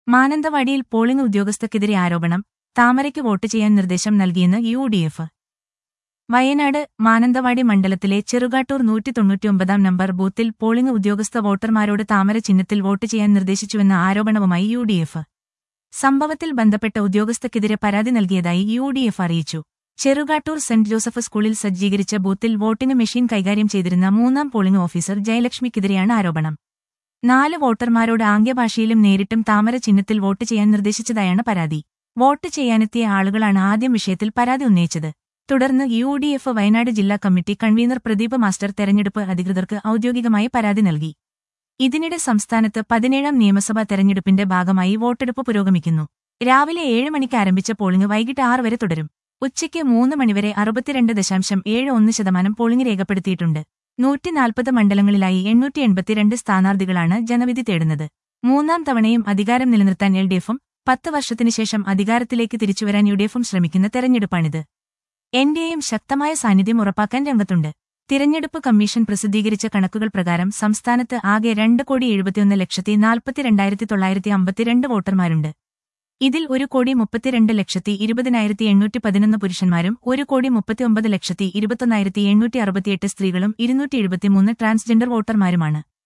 മാനന്തവാടിയിൽ പോളിംഗ് ഉദ്യോഗസ്ഥർക്കെതിരെ ആരോപണം താമരയ്ക്ക് വോട്ട് ചെയ്യാൻ നിർദ്ദേശം നൽകിയെന്ന് U D F Wayanad Mananthavady മണ്ഡലത്തിലെ ചെറുകാട്ടൂർ നൂറ്റി തൊണ്ണൂറ്റിയൊമ്പതാം നമ്പർ ബൂത്തിൽ പോളിംഗ് ഉദ്യോഗസ്ഥ വോട്ടർമാരോട് താമര ചിഹ്നത്തിൽ വോട്ട് ചെയ്യാൻ നിർദ്ദേശിച്ചുവെന്ന ആരോപണവുമായി യു ഡി എഫ് സംഭവത്തിൽ ബന്ധപ്പെട്ട ഉദ്യോഗസ്ഥർക്കെതിരെ പരാതി നൽകിയതായി യു ഡി എഫ് അറിയിച്ചു ചെറുകാട്ടൂർ സെന്റ് ജോസഫ് സ്കൂളിൽ സജ്ജീകരിച്ച ബൂത്തിൽ വോട്ടിംഗ് മെഷീൻ കൈകാര്യം ചെയ്തിരുന്ന മൂന്നാം പോളിംഗ് ഓഫീസർ ജയലക്ഷ്മിക്കെതിരെയാണ് ആരോപണം നാല് വോട്ടർമാരോട് ആംഗ്യഭാഷയിലും നേരിട്ടും താമര ചിഹ്നത്തിൽ വോട്ട് ചെയ്യാൻ നിർദ്ദേശിച്ചതായാണ് പരാതി വോട്ട് ചെയ്യാനെത്തിയ ആളുകളാണ് ആദ്യം വിഷയത്തിൽ പരാതി ഉന്നയിച്ചത് തുടർന്ന് യു ഡി എഫ് വയനാട് ജില്ലാ കമ്മിറ്റി കൺവീനർ പ്രദീപ് മാസ്റ്റർ തെരഞ്ഞെടുപ്പ് അധികൃതർക്ക് ഔദ്യോഗികമായി പരാതി നൽകി ഇതിനിടെ സംസ്ഥാനത്ത് പതിനേഴാം നിയമസഭാ തെരഞ്ഞെടുപ്പിന്റെ ഭാഗമായി വോട്ടെടുപ്പ് പുരോഗമിക്കുന്നു രാവിലെ ഏഴ് മണിക്ക് ആരംഭിച്ച പോളിംഗ് വൈകിട്ട് ആറ് വരെ തുടരും ഉച്ചയ്ക്ക് മൂന്ന് മണിവരെ അറുപത്തിരണ്ട് ദശാംശം ഏഴ് ഒന്ന് ശതമാനം പോളിംഗ് രേഖപ്പെടുത്തിയിട്ടുണ്ട് നൂറ്റിനാൽപ്പത് മണ്ഡലങ്ങളിലായി എണ്ണൂറ്റി എൺപത്തിരണ്ട് സ്ഥാനാർത്ഥികളാണ് ജനവിധി തേടുന്നത് മൂന്നാം തവണയും അധികാരം നിലനിർത്താൻ എൽ ഡി എഫും പത്ത് വർഷത്തിനുശേഷം അധികാരത്തിലേക്ക് തിരിച്ചുവരാൻ യു ഡി എഫും ശ്രമിക്കുന്ന തെരഞ്ഞെടുപ്പാണിത് എൻ ഡി എയും ശക്തമായ സാന്നിധ്യം ഉറപ്പാക്കാൻ രംഗത്തുണ്ട് തിരഞ്ഞെടുപ്പ് കമ്മീഷൻ പ്രസിദ്ധീകരിച്ച കണക്കുകൾ പ്രകാരം സംസ്ഥാനത്ത് ആകെ രണ്ട് കോടി എഴുപത്തിയൊന്ന് ലക്ഷത്തി നാൽപ്പത്തിരണ്ടായിരത്തി തൊള്ളായിരത്തി അമ്പത്തിരണ്ട് വോട്ടർമാരുണ്ട് ഇതിൽ ഒരു കോടി മുപ്പത്തിരണ്ട് ലക്ഷത്തി ഇരുപതിനായിരത്തി എണ്ണൂറ്റി പതിനൊന്ന് പുരുഷന്മാരും ഒരു കോടി മുപ്പത്തിയൊമ്പത് ലക്ഷത്തി ഇരുപത്തൊന്നായിരത്തി എണ്ണൂറ്റി അറുപത്തിയെട്ട് സ്ത്രീകളും ഇരുന്നൂറ്റി എഴുപത്തിമൂന്ന് ട്രാൻസ്ജെൻഡർ വോട്ടർമാരുമാണ്